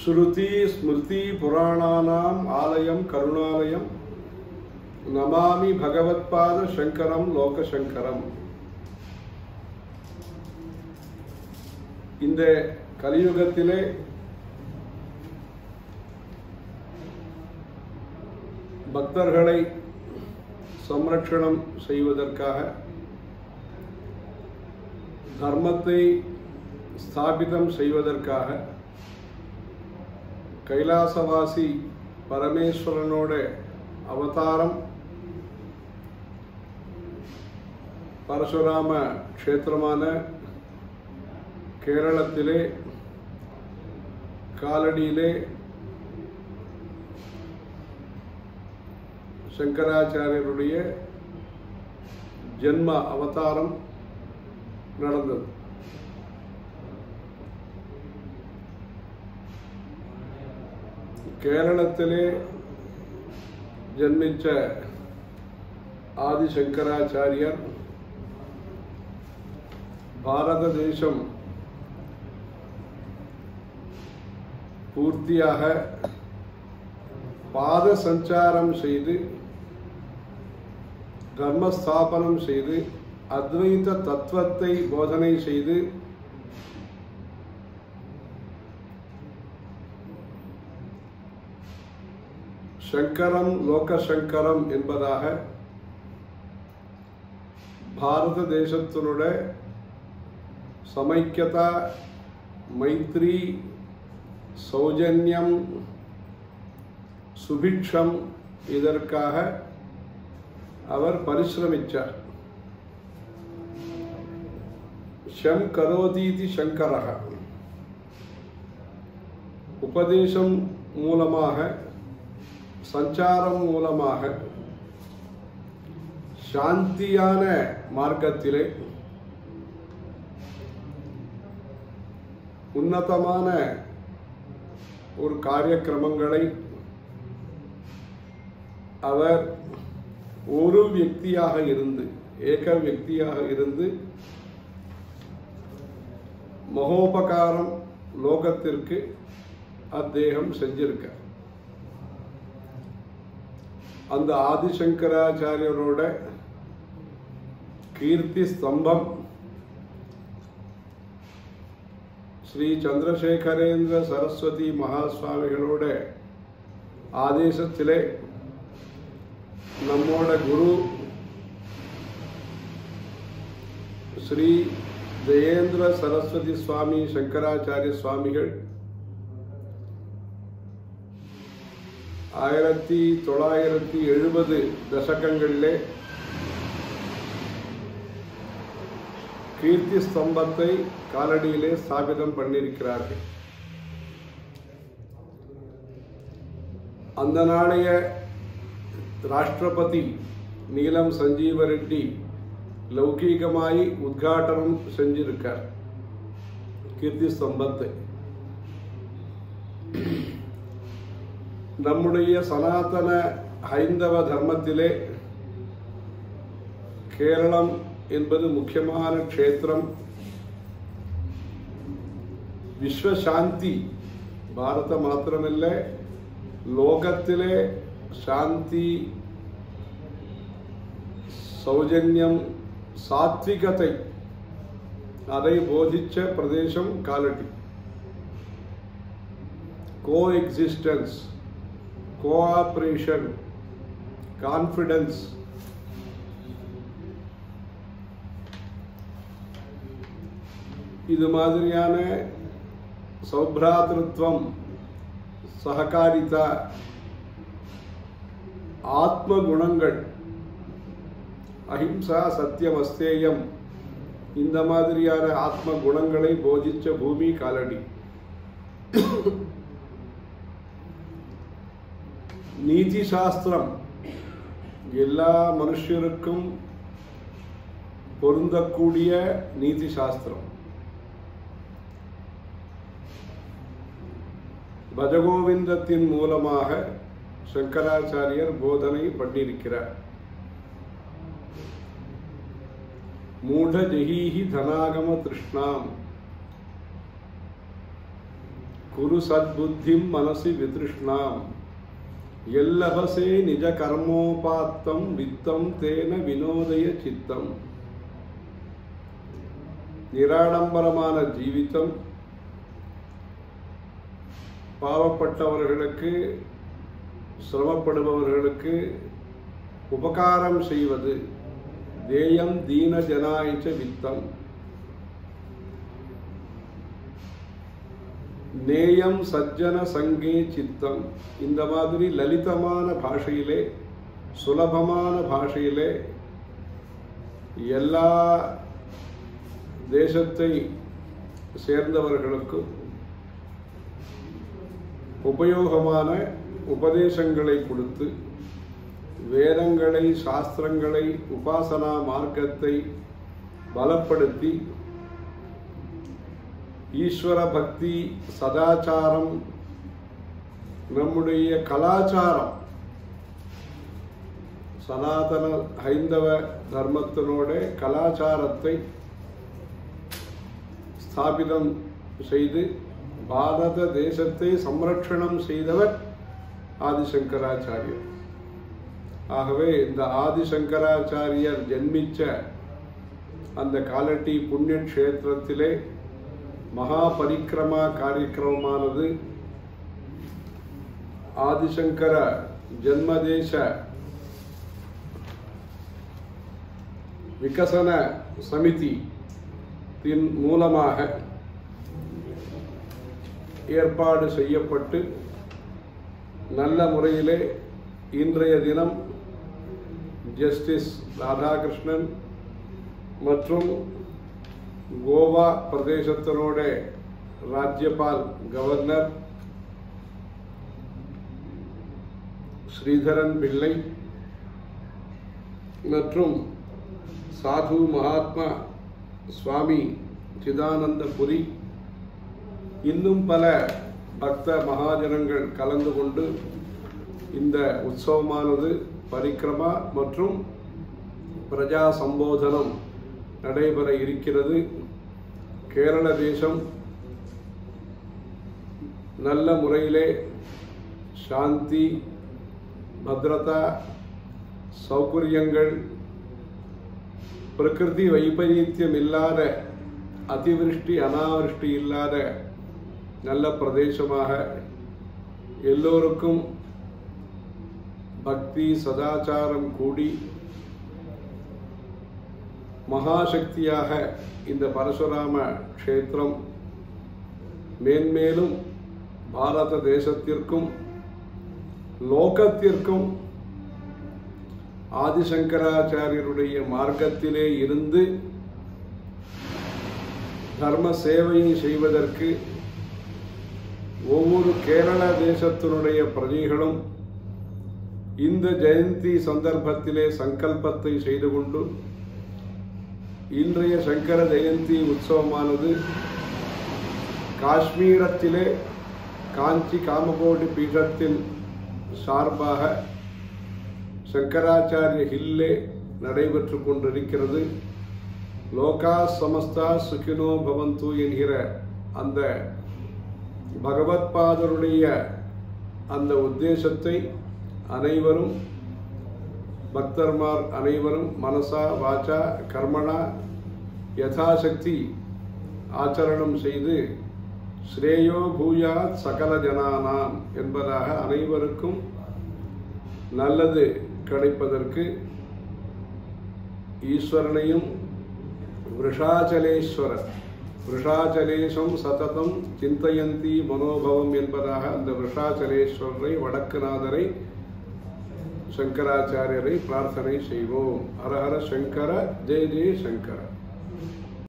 ஸ்ருதி ஸ்மிருதி புராணானாம் ஆலயம் கருணாலயம் நமாமி பகவத்பாத சங்கரம் லோகசங்கரம் இந்த கலியுகத்திலே பக்தர்களை சம்ரட்சணம் செய்வதற்காக தர்மத்தை ஸ்தாபிதம் செய்வதற்காக கைலாசவாசி பரமேஸ்வரனோட அவதாரம் பரசுராம க்ஷேத்திரமான கேரளத்திலே காலடியிலே சங்கராச்சாரியருடைய ஜென்ம அவதாரம் நடந்தது கேரளத்திலே ஜன்மிச்ச ஆதிசங்கராச்சாரியர் பாரத தேசம் பூர்த்தியாக பாத சஞ்சாரம் செய்து தர்மஸ்தாபனம் செய்து அத்வைத தத்துவத்தை போதனை செய்து சங்கரம் லோகசங்கரம் என்பதாக பாரத தேசத்தினுடைய சமைக்கதா மைத்ரி சௌஜன்யம் சுபிக்ஷம் இதற்காக அவர் பரிசிரமிச்சார் ஷம் கரோதீதி சங்கரக உபதேசம் மூலமாக சஞ்சாரம் மூலமாக சாந்தியான மார்க்கத்திலே உன்னதமான ஒரு காரியக்கிரமங்களை அவர் ஒரு வியக்தியாக இருந்து ஏக வியக்தியாக இருந்து மகோபகாரம் லோகத்திற்கு அத்தேகம் செஞ்சிருக்க அந்த ஆதிசங்கராச்சாரியரோட கீர்த்தி ஸ்தம்பம் ஸ்ரீ சந்திரசேகரேந்திர சரஸ்வதி மகாசுவாமிகளோட ஆதேசத்திலே நம்மோட குரு ஸ்ரீ ஜெயேந்திர சரஸ்வதி சுவாமி சங்கராச்சாரிய சுவாமிகள் ஆயிரத்தி தொள்ளாயிரத்தி எழுபது தசகங்களிலே கீர்த்தி ஸ்தம்பத்தை காலடியிலே ஸ்தாபிதம் பண்ணியிருக்கிறார்கள் அந்த நாளைய ராஷ்டிரபதி நீலம் சஞ்சீவ ரெட்டி லௌகீகமாய் உத்காட்டனம் செஞ்சிருக்கார் கீர்த்தி ஸ்தம்பத்தை நம்முடைய சனாதன ஹைந்தவ தர்மத்திலே கேரளம் என்பது முக்கியமான க்ஷேத்திரம் விஸ்வசாந்தி பாரத மாத்திரமல்ல லோகத்திலே சாந்தி சௌஜன்யம் சாத்விகத்தை அதை போதிச்ச பிரதேசம் காலடி கோ எக்ஸிஸ்டன்ஸ் கோஆப்ரேஷன் கான்ஃபிடன்ஸ் இது மாதிரியான சௌப்ராதிருத்வம் சககாரிதா ஆத்ம குணங்கள் அஹிம்சா சத்தியம் அஸ்தேயம் இந்த மாதிரியான ஆத்ம குணங்களை போதிச்ச பூமி காலடி நீதி சாஸ்திரம் எல்லா மனுஷருக்கும் பொருந்தக்கூடிய நீதி சாஸ்திரம் பஜகோவிந்தத்தின் மூலமாக சங்கராச்சாரியர் போதனை பண்ணியிருக்கிறார் மூட ஜெகீஹி தனாகம திருஷ்ணாம் குரு சத்புத்திம் மனசி விதிருஷ்ணாம் எல்லபசே நிஜ கர்மோபாத்தம் வித்தம் தேன வினோதய சித்தம் நிராடம்பரமான ஜீவிதம் பாவப்பட்டவர்களுக்கு சிரமப்படுபவர்களுக்கு உபகாரம் செய்வது தேயம் தீன ஜனாயிச்ச வித்தம் நேயம் சஜ்ஜன சங்கே சித்தம் இந்த மாதிரி லலிதமான பாஷையிலே சுலபமான பாஷையிலே எல்லா தேசத்தை சேர்ந்தவர்களுக்கும் உபயோகமான உபதேசங்களை கொடுத்து வேதங்களை சாஸ்திரங்களை உபாசனா மார்க்கத்தை பலப்படுத்தி ஈஸ்வர பக்தி சதாச்சாரம் நம்முடைய கலாச்சாரம் சனாதன ஹைந்தவ தர்மத்தினோட கலாச்சாரத்தை ஸ்தாபிதம் செய்து பாரத தேசத்தை சம்ரட்சணம் செய்தவர் ஆதிசங்கராச்சாரியர் ஆகவே இந்த ஆதிசங்கராச்சாரியர் ஜென்மிச்ச அந்த காலட்டி புண்ணிய க்ஷேத்திரத்திலே மகா பரிக்கிரமா காரியக்கிரமமானது ஆதிசங்கர ஜென்மதேச விகசன சமிதி தின் மூலமாக ஏற்பாடு செய்யப்பட்டு நல்ல முறையிலே இன்றைய தினம் ஜஸ்டிஸ் ராதாகிருஷ்ணன் மற்றும் கோவா பிரதேசத்தினோட ராஜ்யபால் கவர்னர் ஸ்ரீதரன் பிள்ளை மற்றும் சாது மகாத்மா சுவாமி சிதானந்தபுரி இன்னும் பல பக்த மகாஜனங்கள் கலந்து கொண்டு இந்த உற்சவமானது பரிக்கிரமா மற்றும் பிரஜா சம்போதனம் நடைபெற இருக்கிறது கேரள தேசம் நல்ல முறையிலே சாந்தி பத்ரதா சௌகரியங்கள் பிரகிருதி வைபரீத்தியம் இல்லாத அதிவிருஷ்டி அனாவிருஷ்டி இல்லாத நல்ல பிரதேசமாக எல்லோருக்கும் பக்தி சதாச்சாரம் கூடி மகாசக்தியாக இந்த பரசுராம க்ஷேத்திரம் மேன்மேலும் பாரத தேசத்திற்கும் லோகத்திற்கும் ஆதிசங்கராச்சாரியருடைய மார்க்கத்திலே இருந்து தர்ம சேவையை செய்வதற்கு ஒவ்வொரு கேரள தேசத்தினுடைய பிரஜைகளும் இந்த ஜெயந்தி சந்தர்ப்பத்திலே சங்கல்பத்தை செய்து கொண்டு இன்றைய சங்கர ஜெயந்தி உற்சவமானது காஷ்மீரத்திலே காஞ்சி காமகோடி பீഠத்தின் சார்பாக சங்கராச்சாரிய ஹில்லே நடைபெற்று கொண்டிருக்கிறது லோகா சமஸ்தா சுகினோ பவந்து என்கிற அந்த பகவத்பாதருடைய அந்த உத்தேசத்தை அனைவரும் பக்தர்மார் அனைவரும் மனசா வாச்சா கர்மணா யதாசக்தி ஆச்சரணம் செய்து ஸ்ரேயோ பூயாத் சகல ஜனானாம் என்பதாக அனைவருக்கும் நல்லது கிடைப்பதற்கு ஈஸ்வரனையும் விஷாச்சலேஸ்வரர் விஷாச்சலேசம் சததம் சிந்தயந்தி மனோபவம் என்பதாக அந்த விஷாச்சலேஸ்வரரை வடக்குநாதரை சங்கராச்சாரியரை பிரார்த்தனை செய்வோம் ஹர ஹர சங்கர ஜெய ஜெய சங்கர